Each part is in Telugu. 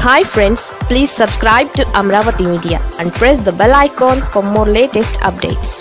hi friends please subscribe to Amaravati media and press the bell icon for more latest updates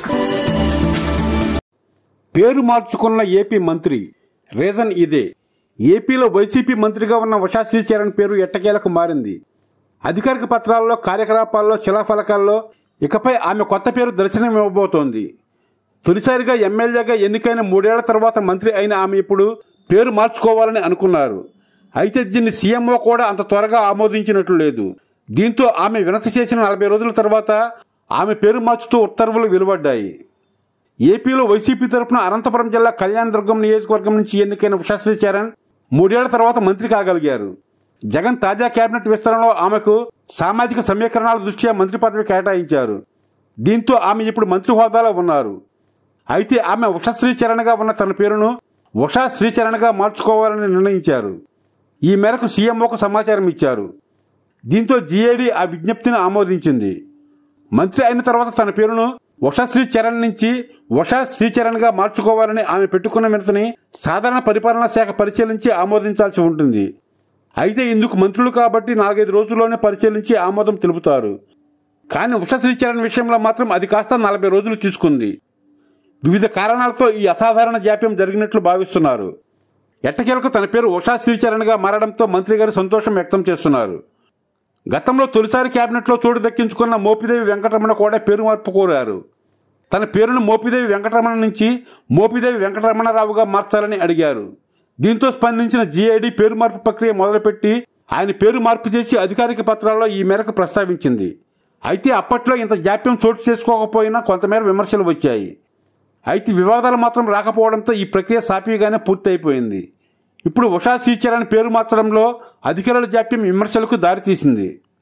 పేరు మార్చుకున్న ఏపీ మంత్రి రీజన్ ఇదే ఏపీలో వైసీపీ మంత్రిగా ఉన్న ఉషా శ్రీచరణ్ పేరు ఎట్టకేలకు మారింది అధికారిక పత్రాల్లో కార్యకలాపాల్లో శిలాఫలకాల్లో ఇకపై ఆమె కొత్త పేరు దర్శనం ఇవ్వబోతోంది తొలిసారిగా ఎమ్మెల్యేగా ఎన్నికైన మూడేళ్ల తర్వాత మంత్రి అయిన ఆమె ఇప్పుడు పేరు మార్చుకోవాలని అనుకున్నారు అయితే దీన్ని సీఎంఓ కూడా అంత త్వరగా ఆమోదించినట్లు లేదు దీంతో ఆమె వినతి చేసిన నలభై రోజుల తర్వాత ఆమె పేరు మార్చుతూ ఉత్తర్వులు వెలువడ్డాయి ఏపీలో వైసీపీ తరపున అనంతపురం జిల్లా కళ్యాణదుర్గం నియోజకవర్గం నుంచి ఎన్నికైన ఉషాశ్రీ చరణ్ మూడేళ్ల తర్వాత మంత్రి కాగలిగారు జగన్ తాజా కేబినెట్ విస్తరణలో ఆమెకు సామాజిక సమీకరణాల దృష్ట్యా మంత్రి పదవి కేటాయించారు దీంతో ఆమె ఇప్పుడు మంత్రి హోదాలో ఉన్నారు అయితే ఆమె ఉషశ్రీ చరణ్గా ఉన్న తన పేరును ఉషా శ్రీచరణ్గా మార్చుకోవాలని నిర్ణయించారు ఈ మేరకు సీఎంఓకు సమాచారం ఇచ్చారు దీంతో జీఏడీ ఆ విజ్ఞప్తిని ఆమోదించింది మంత్రి అయిన తర్వాత తన పేరును ఉషశ్రీ చరణ్ నుంచి ఉషా శ్రీచరణ్ గా మార్చుకోవాలని ఆమె పెట్టుకున్న వినతిని సాధారణ పరిపాలనా శాఖ పరిశీలించి ఆమోదించాల్సి ఉంటుంది అయితే ఇందుకు మంత్రులు కాబట్టి నాలుగైదు రోజుల్లోనే పరిశీలించి ఆమోదం తెలుపుతారు కానీ ఉషా శ్రీచరణ్ విషయంలో మాత్రం అది కాస్త నలభై రోజులు తీసుకుంది వివిధ కారణాలతో ఈ అసాధారణ జాప్యం జరిగినట్లు భావిస్తున్నారు ఎట్టకేలకు తన పేరు ఉషా శ్రీచరణ్గా మారడంతో మంత్రి గారు సంతోషం వ్యక్తం చేస్తున్నారు గతంలో తొలిసారి కేబినెట్లో చోటు దక్కించుకున్న మోపిదేవి వెంకటరమణ కూడా పేరు మార్పు కోరారు తన పేరును మోపిదేవి వెంకటరమణ నుంచి మోపిదేవి వెంకటరమణరావుగా మార్చాలని అడిగారు దీంతో స్పందించిన జీఐడి పేరు మార్పు ప్రక్రియ మొదలుపెట్టి ఆయన పేరు మార్పు చేసి అధికారిక పత్రాల్లో ఈ మేరకు ప్రస్తావించింది అయితే అప్పట్లో ఇంత జాప్యం చోటు చేసుకోకపోయినా కొంతమేర విమర్శలు వచ్చాయి అయితే వివాదాలు మాత్రం రాకపోవడంతో ఈ ప్రక్రియ సాఫీగానే పూర్తయిపోయింది ఇప్పుడు ఉషా శ్రీచరణ్ పేరు మార్చడంలో అధికారుల జాప్యం విమర్శలకు దారితీసింది